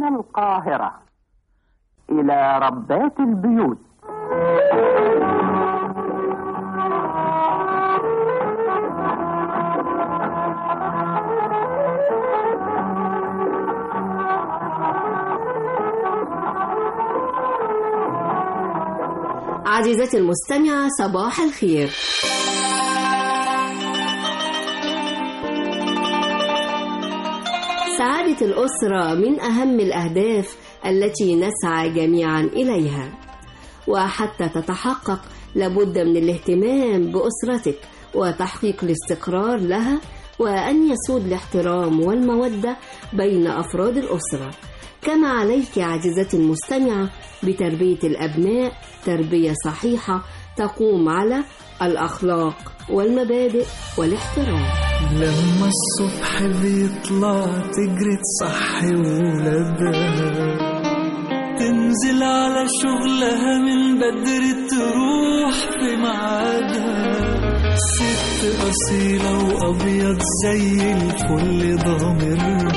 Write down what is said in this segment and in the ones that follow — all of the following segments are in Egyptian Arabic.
من القاهرة إلى ربات البيوت عزيزتي المستمعة صباح الخير سعادة الأسرة من أهم الأهداف التي نسعى جميعا إليها وحتى تتحقق لابد من الاهتمام بأسرتك وتحقيق الاستقرار لها وأن يسود الاحترام والمودة بين أفراد الأسرة كما عليك عزيزتي المستمعة بتربية الأبناء تربية صحيحة تقوم على الأخلاق والمبادئ والاحترام لما الصبح بيطلع تجري تصحي ولادها تنزل على شغلها من بدري تروح في ميعادها ست أصيلة وأبيض زي الفل ضامرها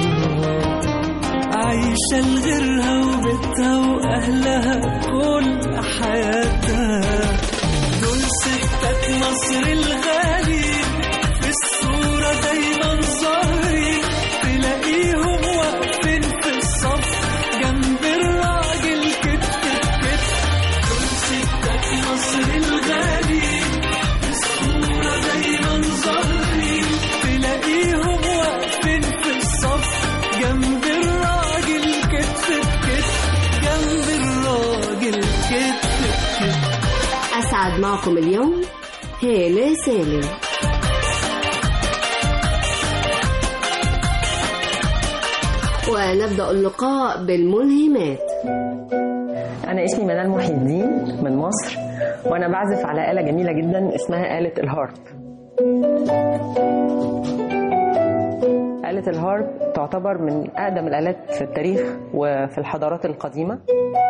عايشة لغيرها وبيتها وأهلها كل حياتها دول ستات مصر الغالي في الصورة دايما ظاهرين تلاقيهم واقفين في الصف جنب الراجل كتف كتف دول ستات مصر الغالي في الصورة دايما ظاهرين تلاقيهم واقفين في الصف جنب الراجل كتف كتف جنب الراجل كتف كتف أسعد معكم اليوم هالة سالم ونبدأ اللقاء بالملهمات أنا اسمي منال محي الدين من مصر وأنا بعزف على آلة جميلة جدا اسمها آلة الهارب آلة الهارب تعتبر من أقدم الآلات في التاريخ وفي الحضارات القديمة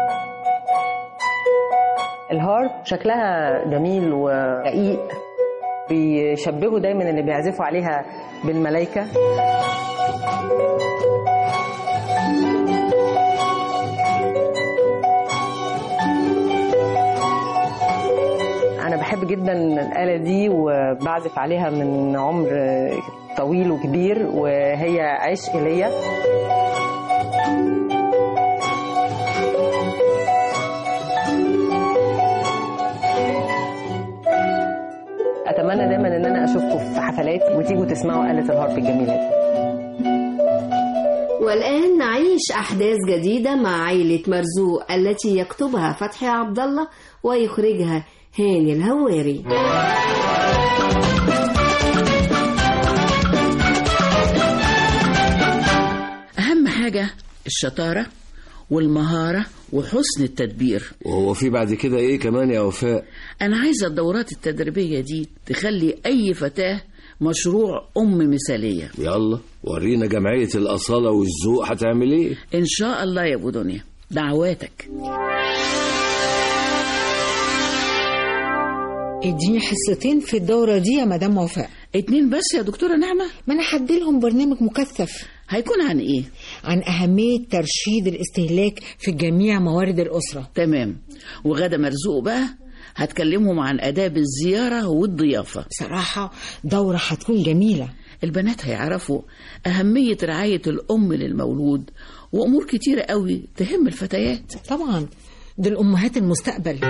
الهارب شكلها جميل ورقيق بيشبهوا دايما اللي بيعزفوا عليها بالملايكة أنا بحب جدا الآلة دي وبعزف عليها من عمر طويل وكبير وهي عشق ليا أتمنى دايما إن أنا أشوفكم في حفلات وتيجوا تسمعوا آلة الهارب الجميلة دي والآن نعيش أحداث جديدة مع عائلة مرزوق التي يكتبها فتحي عبد الله ويخرجها هاني الهواري أهم حاجة الشطارة والمهارة وحسن التدبير وهو في بعد كده ايه كمان يا وفاء أنا عايزة الدورات التدريبية دي تخلي أي فتاة مشروع أم مثالية يلا ورينا جمعية الأصالة والذوق هتعمل ايه إن شاء الله يا أبو دنيا دعواتك اديني حصتين في الدورة دي يا مدام وفاء اتنين بس يا دكتورة نعمة ما انا هديلهم برنامج مكثف هيكون عن إيه عن أهمية ترشيد الاستهلاك في جميع موارد الأسرة تمام وغدا مرزوق بقى هتكلمهم عن آداب الزيارة والضيافة بصراحة دورة هتكون جميلة البنات هيعرفوا أهمية رعاية الأم للمولود وأمور كتيرة قوي تهم الفتيات طبعا دول أمهات المستقبل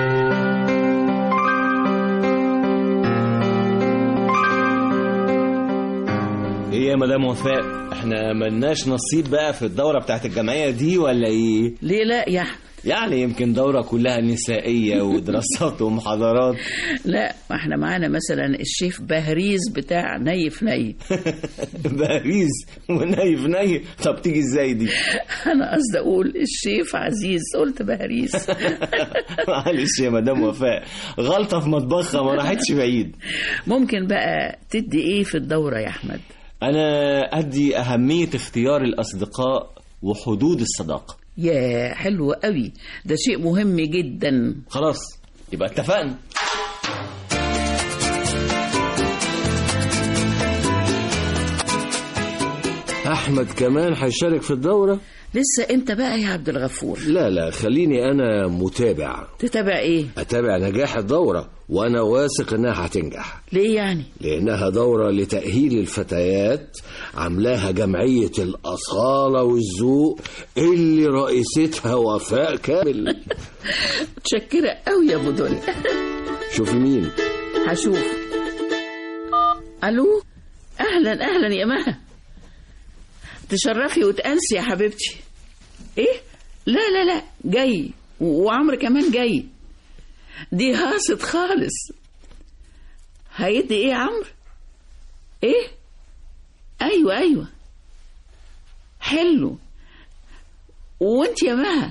ايه يا مدام وفاء احنا ملناش نصيب بقى في الدورة بتاعت الجمعية دي ولا ايه ليه لا يا أحمد يعني يمكن دورة كلها نسائية ودراسات ومحاضرات لا ما احنا معانا مثلا الشيف بهريز بتاع نيف ني باريس ونايف ناي طب تيجي ازاي دي انا قصدي اقول الشيف عزيز قلت بهريز معلش يا مدام وفاء غلطة في مطبخها ما راحتش بعيد ممكن بقى تدي ايه في الدورة يا احمد انا ادي اهمية اختيار الاصدقاء وحدود الصداقة يا حلو قوي ده شيء مهم جدا خلاص يبقى اتفقنا أحمد كمان هيشارك في الدورة لسه انت بقى يا عبد الغفور لا لا خليني أنا متابع تتابع ايه أتابع نجاح الدورة وأنا واثق إنها هتنجح ليه يعني لأنها دورة لتأهيل الفتيات عاملاها جمعية الأصالة والذوق اللي رئيستها وفاء كامل متشكرة قوي يا ابو دنيا شوفي مين هشوف الو اهلا اهلا يا مها تشرفي وتأنسي يا حبيبتي ايه لا لا لا جاي و- وعمرو كمان جاي دي هاصت خالص هيدي ايه يا عمرو ايه ايوه ايوه حلو وانت يا مها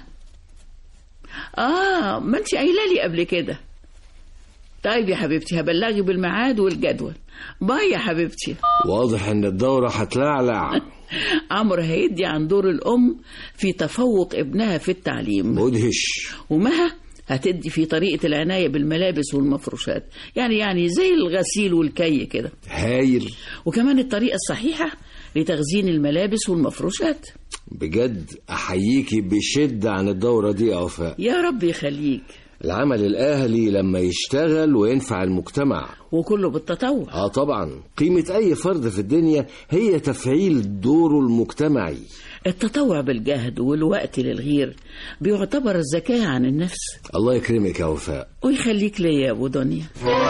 اه ما انت قايله لي قبل كده طيب يا حبيبتي هبلغي بالميعاد والجدول باي يا حبيبتي واضح إن الدورة هتلعلع عمرو هيدي عن دور الأم في تفوق ابنها في التعليم مدهش ومها هتدي في طريقة العناية بالملابس والمفروشات يعني يعني زي الغسيل والكي كده هايل وكمان الطريقة الصحيحة لتخزين الملابس والمفروشات بجد أحييكي بشدة عن الدورة دي يا وفاء يا رب يخليك العمل الأهلي لما يشتغل وينفع المجتمع وكله بالتطوع اه طبعا قيمة أي فرد في الدنيا هي تفعيل دوره المجتمعي التطوع بالجهد والوقت للغير بيعتبر الزكاة عن النفس الله يكرمك يا وفاء ويخليك ليا يا أبو دنيا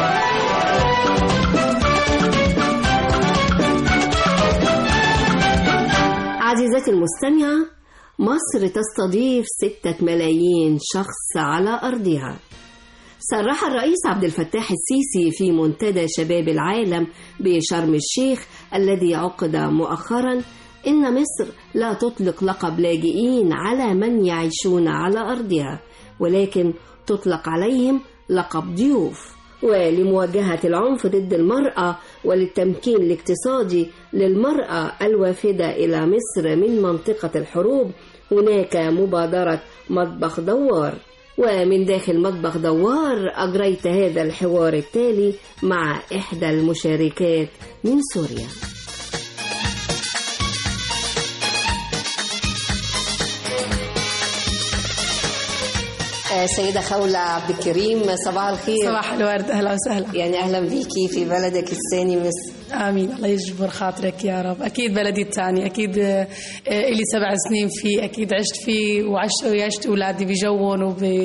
عزيزتي المستمعة مصر تستضيف ستة ملايين شخص على أرضها صرح الرئيس عبد الفتاح السيسي في منتدى شباب العالم بشرم الشيخ الذي عقد مؤخرا إن مصر لا تطلق لقب لاجئين على من يعيشون على أرضها ولكن تطلق عليهم لقب ضيوف ولمواجهة العنف ضد المرأة وللتمكين الاقتصادي للمرأة الوافدة إلى مصر من منطقة الحروب هناك مبادرة مطبخ دوار ومن داخل مطبخ دوار أجريت هذا الحوار التالي مع إحدى المشاركات من سوريا سيدة خولة عبد الكريم صباح الخير صباح الورد اهلا وسهلا يعني أهلا بيكي في بلدك الثاني مصر امين الله يجبر خاطرك يا رب اكيد بلدي الثاني اكيد آه، آه، الي سبع سنين فيه اكيد عشت فيه وعشت وعشت اولادي بجوهم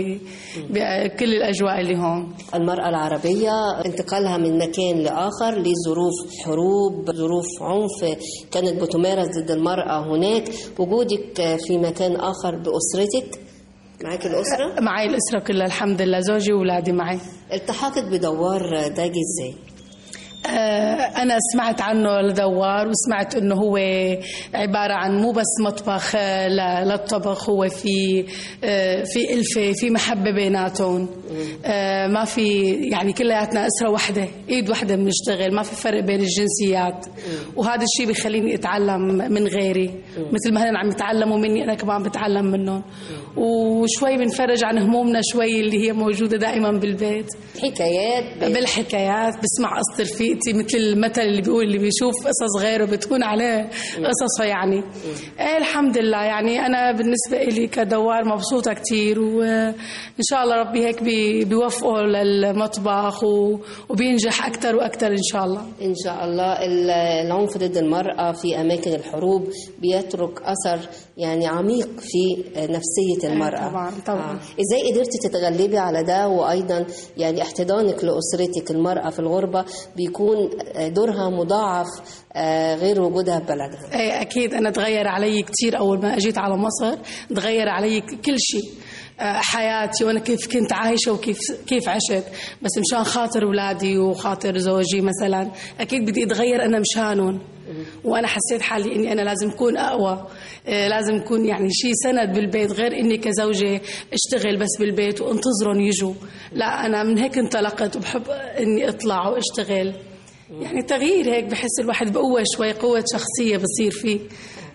وبكل الاجواء اللي هون المرأة العربية انتقالها من مكان لآخر لظروف حروب ظروف عنف كانت بتمارس ضد المرأة هناك وجودك في مكان آخر بأسرتك معاك الأسرة معي الاسره كلها الحمد لله زوجي واولادي معي التحاقك بدوار ده جه ازاي آه، أنا سمعت عنه الدوار وسمعت إنه هو عبارة عن مو بس مطبخ آه، ل- للطبخ هو في آه، في ألفة في محبة بيناتهم آه، ما في يعني كلياتنا أسرة واحدة إيد واحدة بنشتغل ما في فرق بين الجنسيات وهذا الشيء بيخليني أتعلم من غيري مثل ما هن عم يتعلموا مني أنا كمان بتعلم منهم وشوي بنفرج عن همومنا شوي اللي هي موجودة دائما بالبيت حكايات بالحكايات بسمع قصة رفيقتي مثل المثل اللي بيقول اللي بيشوف قصص غيره بتكون عليه قصصه يعني ايه الحمد لله يعني انا بالنسبة لي كدوار مبسوطة كتير وان شاء الله ربي هيك بي- بيوفقه للمطبخ و- وبينجح اكثر واكثر ان شاء الله إن شاء الله ال- العنف ضد المرأة في أماكن الحروب بيترك أثر يعني عميق في نفسية المرأة طبعاً، طبعاً. إزاي قدرتي تتغلبي على ده وأيضا يعني احتضانك لأسرتك المرأة في الغربة بيكون دورها مضاعف آه، غير وجودها في بلدها ايه اكيد انا تغير علي كثير اول ما اجيت على مصر تغير علي كل شيء آه، حياتي وانا كيف كنت عايشه وكيف كيف عشت بس مشان خاطر اولادي وخاطر زوجي مثلا اكيد بدي اتغير انا مشانهم وانا حسيت حالي اني انا لازم اكون اقوى آه، لازم اكون يعني شيء سند بالبيت غير اني كزوجه اشتغل بس بالبيت وانتظرهم يجوا لا انا من هيك انطلقت وبحب اني اطلع واشتغل يعني تغيير هيك بحس الواحد بقوة شوي قوة شخصية بصير فيه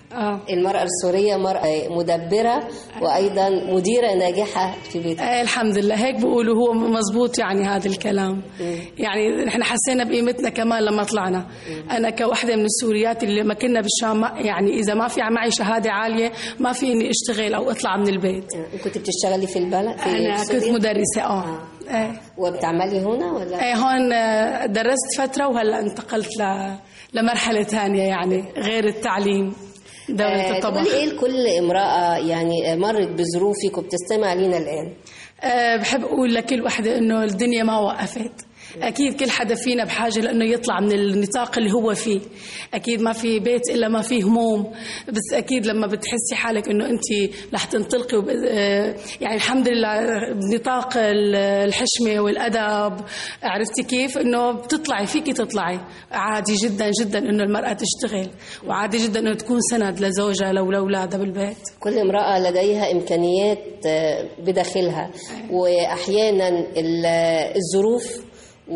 اه المرأة السورية مرأة مدبرة وأيضا مديرة ناجحة في بيتها آه الحمد لله هيك بيقولوا هو مزبوط يعني هذا الكلام يعني نحن حسينا بقيمتنا كمان لما طلعنا انا كوحده من السوريات اللي ما كنا بالشام ما- يعني اذا ما في معي شهاده عاليه ما في اني اشتغل او اطلع من البيت كنت بتشتغلي في البلد في انا كنت سوريا؟ مدرسه اه ايه وبتعملي هنا ولا ايه هون آه، درست فتره وهلا انتقلت ل لمرحله ثانيه يعني غير التعليم دولة آه، الطبخ تقولي ايه لكل امرأة يعني مرت بظروفك وبتستمع لينا الآن أه بحب أقول لكل وحدة إنه الدنيا ما وقفت أكيد كل حدا فينا بحاجة لأنه يطلع من النطاق اللي هو فيه أكيد ما في بيت إلا ما فيه هموم بس أكيد لما بتحسي حالك إنه أنت رح تنطلقي وب... أه يعني الحمد لله بنطاق ال- الحشمة والأدب عرفتي كيف إنه بتطلعي فيكي تطلعي عادي جدا جدا إنه المرأة تشتغل وعادي جدا إنه تكون سند لزوجها لو لأولادها بالبيت كل امرأة لديها إمكانيات آه، بداخلها وأحيانا ال- الظروف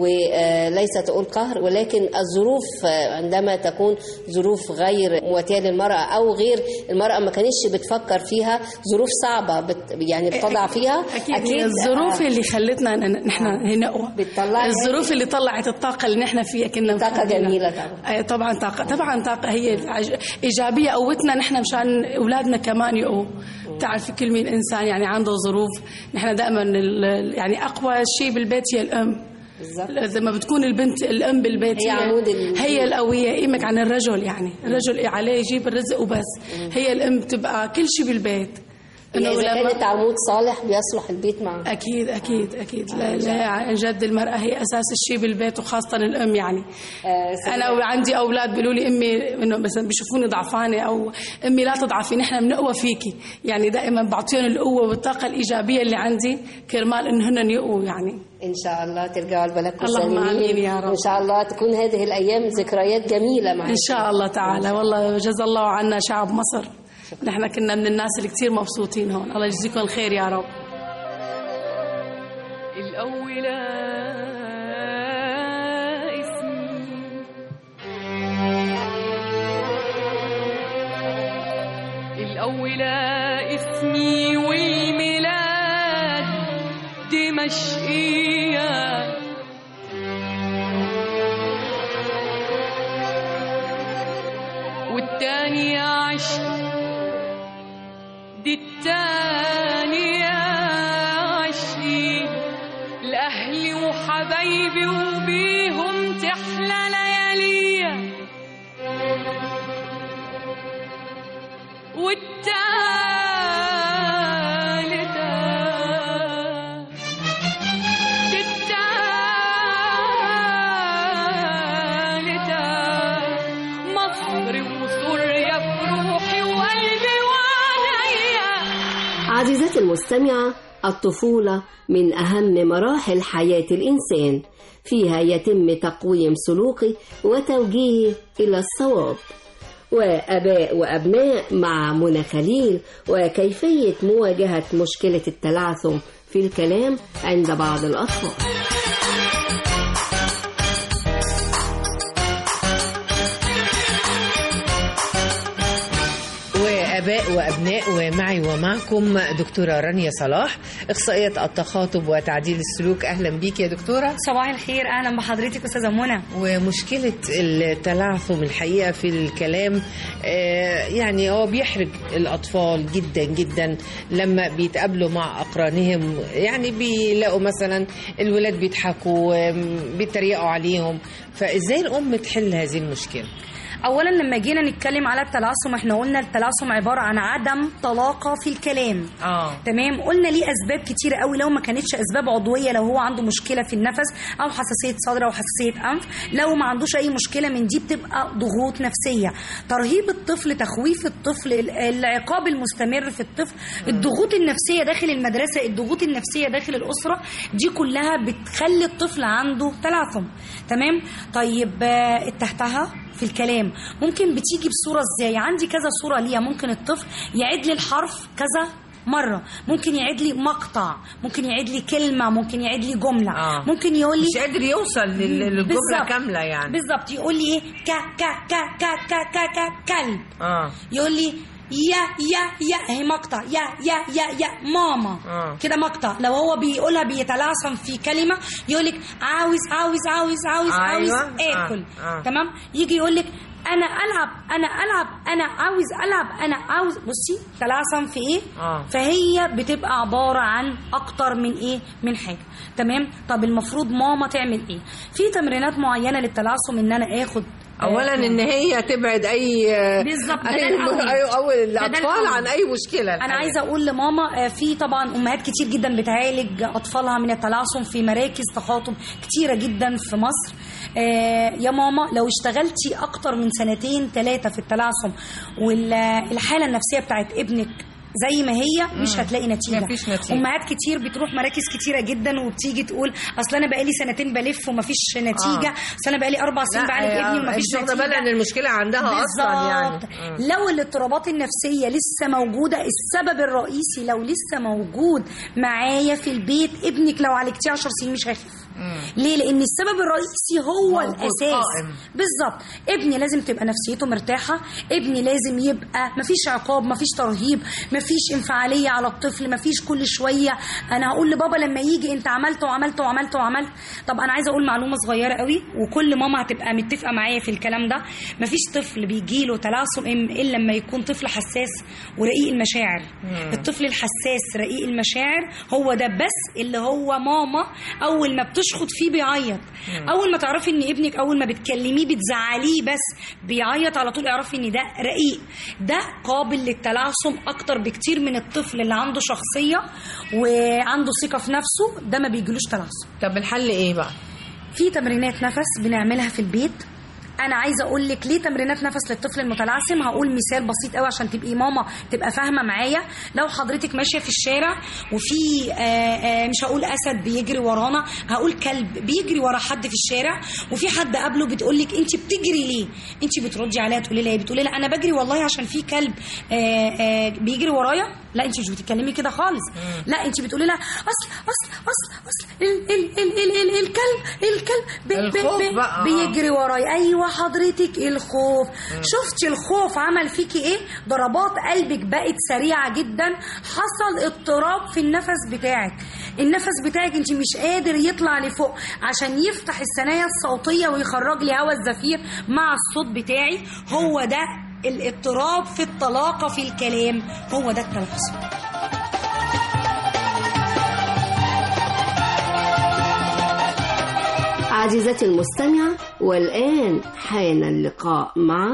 وليس تقول قهر ولكن الظروف آه، عندما تكون ظروف غير مواتية للمرأة أو غير المرأة ما كانتش بتفكر فيها ظروف صعبة بت يعني بتضع فيها أكيد, أكيد هي الظروف آه، اللي خلتنا ن- نحن نقوى بتطلعي الظروف اللي طلعت الطاقة اللي نحن فيها كنا طاقة مخبينها. جميلة طبعا. أي طبعا طاقة طبعا طاقة هي عج- إيجابية قوتنا نحن مشان أولادنا كمان يقوا بتعرفي كل مين إنسان يعني عنده ظروف نحن دائما ال- يعني أقوى شيء بالبيت هي الأم بالظبط لما بتكون البنت الام بالبيت هي عمود ال- هي القويه قيمك عن الرجل يعني الرجل عليه يجيب الرزق وبس هي الام بتبقى كل شيء بالبيت إذا لما- كانت عمود صالح بيصلح البيت معه اكيد اكيد اكيد لا, لا عن جد المراه هي اساس الشيء بالبيت وخاصه الام يعني انا وعندي اولاد بيقولوا لي امي انه مثلا بيشوفوني ضعفانه او امي لا تضعفي نحن بنقوى فيكي يعني دائما بعطيهم القوه والطاقه الايجابيه اللي عندي كرمال انه هن يقوا يعني إن شاء الله ترجعوا لبلدكم اللهم سالمين آمين يا رب. وإن شاء الله تكون هذه الأيام ذكريات جميلة معكم ان شاء الله تعالى والله جزا الله عنا شعب مصر نحن كنا من الناس اللي كثير مبسوطين هون الله يجزيكم الخير يا رب الأولى اسمي الأولى اسمي والميلاد دمشقية والتانية عشق دي التانية عشقي لأهلي وحبايبي وبيهم تحلى لياليا والتالتة دي التالتة مصر وسوريا بروحي وقلبي وعليا عزيزتي المستمعة الطفولة من أهم مراحل حياة الإنسان فيها يتم تقويم سلوكه وتوجيهه إلى الصواب وأباء وأبناء مع منى خليل وكيفية مواجهة مشكلة التلعثم في الكلام عند بعض الأطفال وآباء وأبناء ومعي ومعكم دكتورة رانيا صلاح إخصائية التخاطب وتعديل السلوك أهلا بيك يا دكتورة صباح الخير اهلا بحضرتك استاذه منى ومشكلة التلعثم الحقيقة في الكلام آه، يعني هو بيحرج الأطفال جدا جدا لما بيتقابلوا مع أقرانهم يعني بيلاقوا مثلا الولاد بيضحكوا آم، بيتريقوا عليهم فإزاي الأم تحل هذه المشكلة؟ اولا لما جينا نتكلم على التلعثم احنا قلنا التلعثم عباره عن عدم طلاقه في الكلام اه تمام قلنا ليه اسباب كتيره قوي لو ما كانتش اسباب عضويه لو هو عنده مشكله في النفس او حساسيه صدر او حساسيه انف لو ما عندوش اي مشكله من دي بتبقى ضغوط نفسيه ترهيب الطفل تخويف الطفل ال- العقاب المستمر في الطفل الضغوط النفسيه داخل المدرسه الضغوط النفسيه داخل الاسره دي كلها بتخلي الطفل عنده تلعثم تمام طيب آه، التهتهه في الكلام ممكن بتيجي بصوره ازاي عندي كذا صوره ليها ممكن الطفل يعيد لي الحرف كذا مره ممكن يعيد لي مقطع ممكن يعيد لي كلمه ممكن يعيد لي جمله آه. ممكن يقول لي مش قادر يوصل لل- للجملة بالظبط. كاملة يعني. بالظبط يقول لي ايه كا كا كا كا كا كا كا كلب اه يقول لي يا يا يا هي مقطع يا يا يا يا ماما آه. كده مقطع لو هو بيقولها بيتلعثم في كلمه يقول لك عاوز عاوز عاوز عاوز عاوز أيوة. آه. اكل آه. تمام يجي يقول لك انا العب انا العب انا عاوز العب انا عاوز بصي تلعثم في ايه آه. فهي بتبقى عباره عن اكتر من ايه من حاجه تمام طب المفروض ماما تعمل ايه في تمرينات معينه للتلعثم ان انا اخد اولا ان هي تبعد اي بالظبط، ده اي الأول. أي- او ده الاطفال الأول. عن اي مشكله انا الحقيقة. عايزه اقول لماما آه، في طبعا امهات كتير جدا بتعالج اطفالها من التلعثم في مراكز تخاطب كتيره جدا في مصر آه، يا ماما لو اشتغلتي اكتر من سنتين ثلاثه في التلعثم والحاله النفسيه بتاعت ابنك زي ما هي مش مم. هتلاقي نتيجه مفيش نتيجة. امهات كتير بتروح مراكز كتيره جدا وبتيجي تقول اصل انا بقالي سنتين بلف ومفيش نتيجه آه. اصل انا بقالي اربع سنين لا، بعالج هي- ابني ومفيش انت واخدة نتيجه بالها ان المشكله عندها اصلا يعني بالظبط. مم. لو الاضطرابات النفسيه لسه موجوده السبب الرئيسي لو لسه موجود معايا في البيت ابنك لو عالجتيه 10 سنين مش هيخف ليه لان السبب الرئيسي هو موجود الاساس قائم. بالظبط ابني لازم تبقى نفسيته مرتاحه ابني لازم يبقى مفيش عقاب مفيش ترهيب مفيش انفعاليه على الطفل مفيش كل شويه انا هقول لبابا لما يجي انت عملت وعملت وعملت وعملت طب انا عايزه اقول معلومه صغيره قوي وكل ماما هتبقى متفقه معايا في الكلام ده مفيش طفل بيجي له تلعثم إم- الا لما يكون طفل حساس ورقيق المشاعر مم. الطفل الحساس رقيق المشاعر هو ده بس اللي هو ماما اول ما بتشخط فيه بيعيط اول ما تعرفي ان ابنك اول ما بتكلميه بتزعليه بس بيعيط على طول اعرفي ان ده رقيق ده قابل للتلعثم اكتر بكتير من الطفل اللي عنده شخصيه وعنده ثقه في نفسه ده ما بيجيلوش تلعثم طب الحل ايه بقى في تمرينات نفس بنعملها في البيت انا عايزه اقول لك ليه تمرينات نفس للطفل المتلعثم هقول مثال بسيط قوي عشان تبقي ماما تبقى فاهمه معايا لو حضرتك ماشيه في الشارع وفي آه، آه، مش هقول اسد بيجري ورانا هقول كلب بيجري ورا حد في الشارع وفي حد قبله بتقول لك انت بتجري ليه انت بتردي عليها تقولي لها ايه بتقولي لها انا بجري والله عشان في كلب آه، آه، بيجري ورايا لا انت مش بتتكلمي كده خالص لا انت بتقولي لها اصل اصل اصل اصل ال ال ال ال ال الكلب الكلب بي- بي- الخوف بي- بقى، آه. بيجري ورايا ايوه حضرتك الخوف شفتي الخوف عمل فيكي ايه ضربات قلبك بقت سريعه جدا حصل اضطراب في النفس بتاعك النفس بتاعك انت مش قادر يطلع لفوق عشان يفتح الثنايا الصوتيه ويخرج لي هواء الزفير مع الصوت بتاعي هو ده الاضطراب في الطلاقه في الكلام هو ده التلفظ عزيزتي المستمعة والآن حان اللقاء مع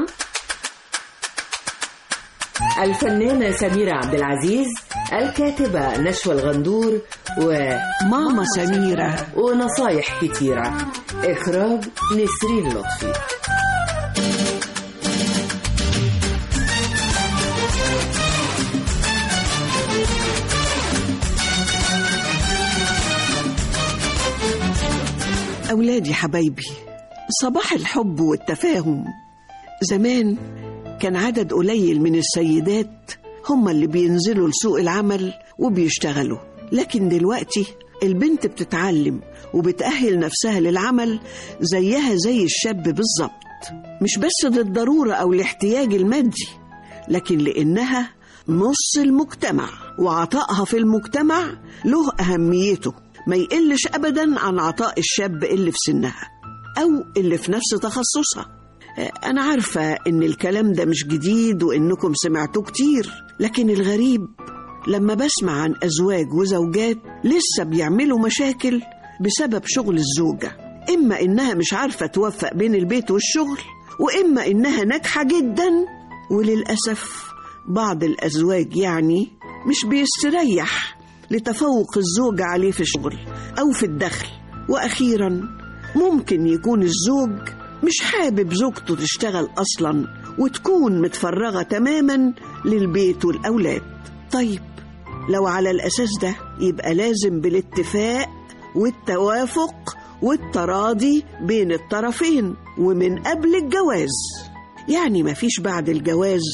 الفنانة سميرة عبد العزيز الكاتبة نشوى الغندور وماما سميرة ونصايح كتيرة إخراج نسرين لطفي أولادي حبايبي صباح الحب والتفاهم زمان كان عدد قليل من السيدات هم اللي بينزلوا لسوق العمل وبيشتغلوا لكن دلوقتي البنت بتتعلم وبتأهل نفسها للعمل زيها زي الشاب بالظبط مش بس للضرورة أو الاحتياج المادي لكن لأنها نص المجتمع وعطائها في المجتمع له أهميته ما يقلش أبدا عن عطاء الشاب اللي في سنها أو اللي في نفس تخصصها أنا عارفة إن الكلام ده مش جديد وإنكم سمعتوه كتير لكن الغريب لما بسمع عن أزواج وزوجات لسه بيعملوا مشاكل بسبب شغل الزوجة إما إنها مش عارفة توفق بين البيت والشغل وإما إنها ناجحة جدا وللأسف بعض الأزواج يعني مش بيستريح لتفوق الزوجة عليه في الشغل أو في الدخل وأخيرا ممكن يكون الزوج مش حابب زوجته تشتغل أصلا وتكون متفرغة تماما للبيت والأولاد طيب لو على الأساس ده يبقى لازم بالاتفاق والتوافق والتراضي بين الطرفين ومن قبل الجواز يعني مفيش بعد الجواز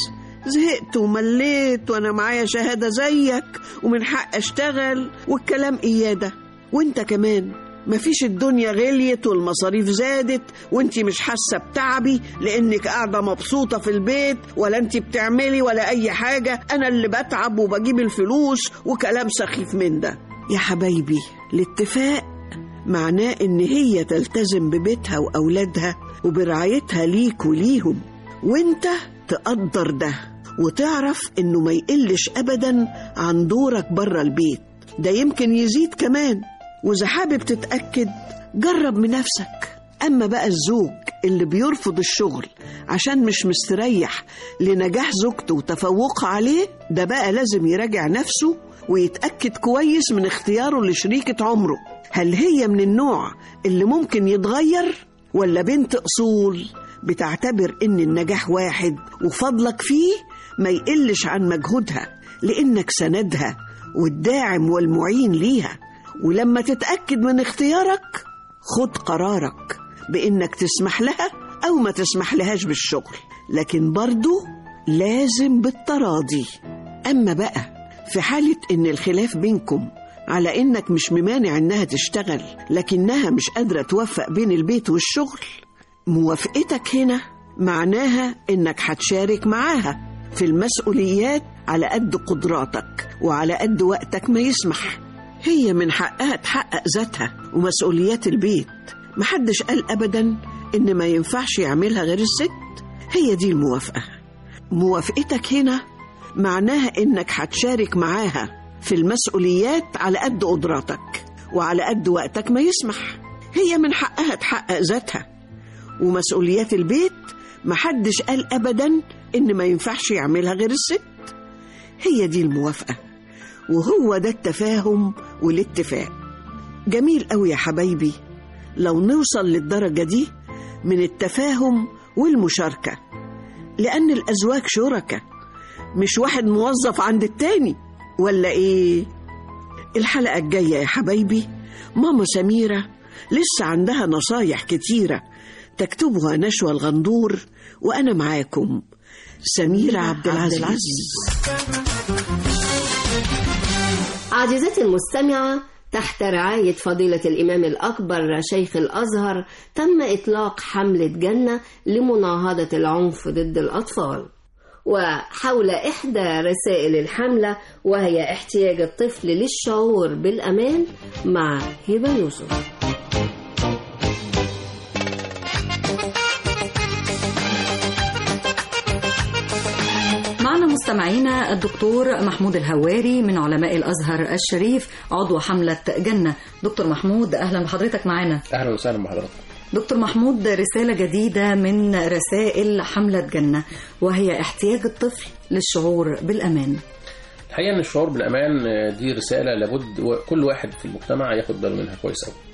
زهقت ومليت وانا معايا شهادة زيك ومن حق اشتغل والكلام ايادة وانت كمان مفيش الدنيا غليت والمصاريف زادت وانت مش حاسة بتعبي لانك قاعدة مبسوطة في البيت ولا انت بتعملي ولا اي حاجة انا اللي بتعب وبجيب الفلوس وكلام سخيف من ده يا حبايبي الاتفاق معناه ان هي تلتزم ببيتها واولادها وبرعايتها ليك وليهم وانت تقدر ده وتعرف انه ما يقلش ابدا عن دورك بره البيت ده يمكن يزيد كمان واذا حابب تتاكد جرب من نفسك اما بقى الزوج اللي بيرفض الشغل عشان مش مستريح لنجاح زوجته وتفوقها عليه ده بقى لازم يراجع نفسه ويتاكد كويس من اختياره لشريكه عمره هل هي من النوع اللي ممكن يتغير ولا بنت اصول بتعتبر ان النجاح واحد وفضلك فيه ما يقلش عن مجهودها لانك سندها والداعم والمعين ليها ولما تتاكد من اختيارك خد قرارك بانك تسمح لها او ما تسمح لهاش بالشغل لكن برضو لازم بالتراضي اما بقى في حاله ان الخلاف بينكم على انك مش ممانع انها تشتغل لكنها مش قادره توفق بين البيت والشغل موافقتك هنا معناها انك هتشارك معاها في المسؤوليات على قد قدراتك وعلى قد وقتك ما يسمح هي من حقها تحقق ذاتها ومسؤوليات البيت محدش قال ابدا ان ما ينفعش يعملها غير الست هي دي الموافقه موافقتك هنا معناها انك هتشارك معاها في المسؤوليات على قد قدراتك وعلى قد وقتك ما يسمح هي من حقها تحقق ذاتها ومسؤوليات البيت محدش قال ابدا ان ما ينفعش يعملها غير الست هي دي الموافقه وهو ده التفاهم والاتفاق جميل قوي يا حبايبي لو نوصل للدرجه دي من التفاهم والمشاركه لان الازواج شركه مش واحد موظف عند التاني ولا ايه الحلقه الجايه يا حبايبي ماما سميره لسه عندها نصايح كتيره تكتبها نشوى الغندور وانا معاكم سميره عبد العزيز عزيزتي المستمعة تحت رعاية فضيلة الإمام الأكبر شيخ الأزهر تم إطلاق حملة جنة لمناهضة العنف ضد الأطفال وحول إحدى رسائل الحملة وهي احتياج الطفل للشعور بالأمان مع هبة يوسف معنا مستمعينا الدكتور محمود الهواري من علماء الأزهر الشريف عضو حملة جنة دكتور محمود أهلا بحضرتك معنا اهلا وسهلا بحضرتك دكتور محمود رسالة جديدة من رسائل حملة جنة وهي احتياج الطفل للشعور بالأمان الحقيقه ان الشعور بالامان آه، دي رساله لابد و- كل واحد في المجتمع ياخد باله منها كويس قوي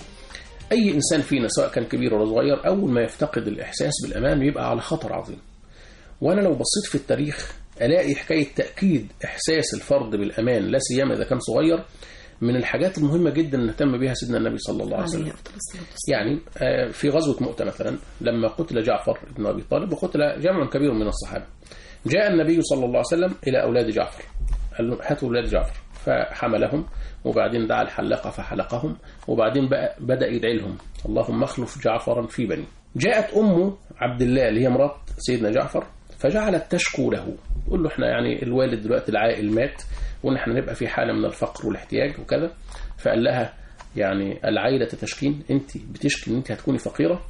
اي انسان فينا سواء كان كبير ولا صغير اول ما يفتقد الاحساس بالامان بيبقى على خطر عظيم وانا لو بصيت في التاريخ الاقي حكايه تاكيد احساس الفرد بالامان لا سيما اذا كان صغير من الحاجات المهمه جدا اللي اهتم بها سيدنا النبي صلى الله عليه وسلم يعني آه، في غزوة مؤتة مثلا لما قتل جعفر بن أبي طالب وقتل جمع كبير من الصحابة جاء النبي صلى الله عليه وسلم إلى أولاد جعفر قال لهم هاتوا أولاد جعفر فحملهم وبعدين دعا الحلاقة فحلقهم وبعدين بقى بدأ يدعي لهم اللهم اخلف جعفرا في بني جاءت أم عبد الله اللي هي مرات سيدنا جعفر فجعلت تشكو له تقول له احنا يعني الوالد دلوقتي العائل مات وان احنا نبقى في حاله من الفقر والاحتياج وكذا فقال لها يعني العائله تشكين انت بتشكي ان انت هتكوني فقيره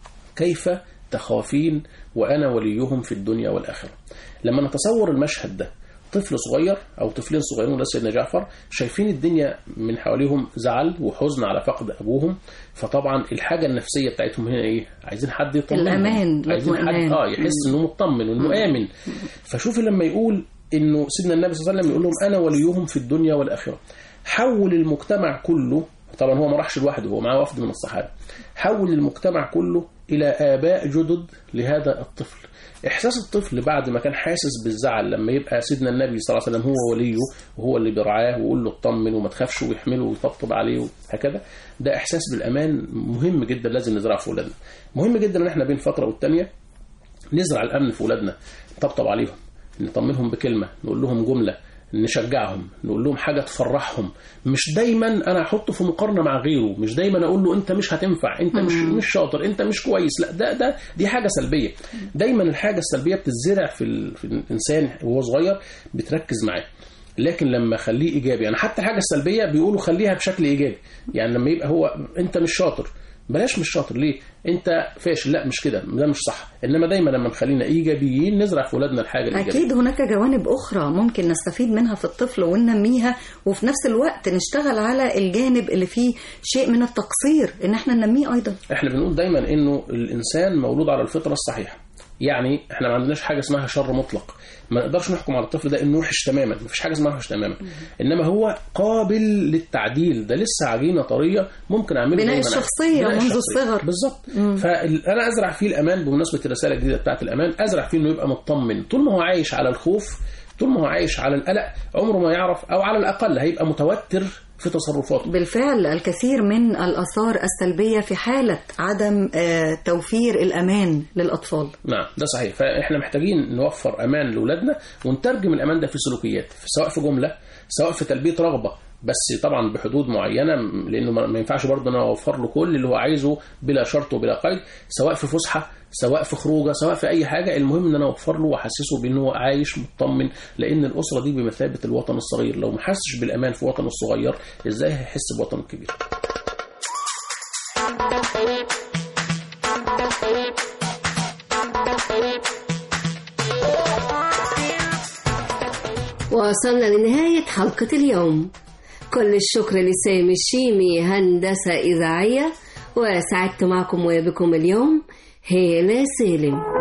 كيف تخافين وانا وليهم في الدنيا والاخره لما نتصور المشهد ده طفل صغير او طفلين صغيرين وده سيدنا جعفر شايفين الدنيا من حواليهم زعل وحزن على فقد ابوهم فطبعا الحاجه النفسيه بتاعتهم هنا ايه عايزين حد يطمنهم الأمان، عايزين حد الاطمئنان. اه يحس انه مطمن وانه امن فشوفي لما يقول انه سيدنا النبي صلى الله عليه وسلم يقول لهم انا وليهم في الدنيا والاخره حول المجتمع كله طبعا هو ما راحش لوحده هو معاه وفد من الصحابه حول المجتمع كله الى اباء جدد لهذا الطفل احساس الطفل بعد ما كان حاسس بالزعل لما يبقى سيدنا النبي صلى الله عليه وسلم هو وليه وهو اللي بيرعاه ويقول له اطمن وما تخافش ويحمله ويطبطب عليه وهكذا ده احساس بالامان مهم جدا لازم نزرعه في اولادنا مهم جدا ان احنا بين فتره والتانيه نزرع الامن في اولادنا نطبطب عليهم نطمنهم بكلمه نقول لهم جمله نشجعهم نقول لهم حاجه تفرحهم مش دايما انا احطه في مقارنه مع غيره مش دايما اقول له انت مش هتنفع انت مش مش شاطر انت مش كويس لا ده ده دي حاجه سلبيه دايما الحاجه السلبيه بتتزرع في, ال... في الانسان وهو صغير بتركز معاه لكن لما اخليه ايجابي يعني حتى الحاجه السلبيه بيقولوا خليها بشكل ايجابي يعني لما يبقى هو انت مش شاطر بلاش مش شاطر ليه انت فاشل لا مش كده ده مش صح انما دايما لما نخلينا ايجابيين نزرع في اولادنا الحاجه الايجابيه أكيد هناك جوانب أخرى ممكن نستفيد منها في الطفل وننميها وفي نفس الوقت نشتغل على الجانب اللي فيه شيء من التقصير إن احنا ننميه أيضا احنا بنقول دايما انه الانسان مولود على الفطره الصحيحه يعني احنا ما عندناش حاجه اسمها شر مطلق ما نقدرش نحكم على الطفل ده انه وحش تماما مفيش حاجه اسمها وحش تماما انما هو قابل للتعديل ده لسه عجينه طريه ممكن اعمله بناء زي ما أنا عايز. الشخصية بناء منذ الشخصية. الصغر. بالظبط فانا ازرع فيه الامان بمناسبه الرساله الجديده بتاعت الامان ازرع فيه انه يبقى مطمن طول ما هو عايش على الخوف طول ما هو عايش على القلق عمره ما يعرف او على الاقل هيبقى متوتر في تصرفاته بالفعل الكثير من الآثار السلبية في حالة عدم آه، توفير الأمان للأطفال نعم ده صحيح فاحنا محتاجين نوفر امان لاولادنا ونترجم الامان ده في سلوكيات سواء في جمله سواء في تلبيه رغبه بس طبعا بحدود معينه لانه ما ما ينفعش برضه ان انا اوفر له كل اللي هو عايزه بلا شرط وبلا قيد سواء في فسحه سواء في خروجه سواء في اي حاجه المهم ان انا اوفر له واحسسه بان هو عايش مطمن لان الاسره دي بمثابه الوطن الصغير لو ما حسش بالامان في وطنه الصغير ازاي هيحس بوطنه الكبير وصلنا لنهاية حلقة اليوم كل الشكر لسامي الشيمي هندسة إذاعية وسعدت معكم وبكم اليوم هالة سالم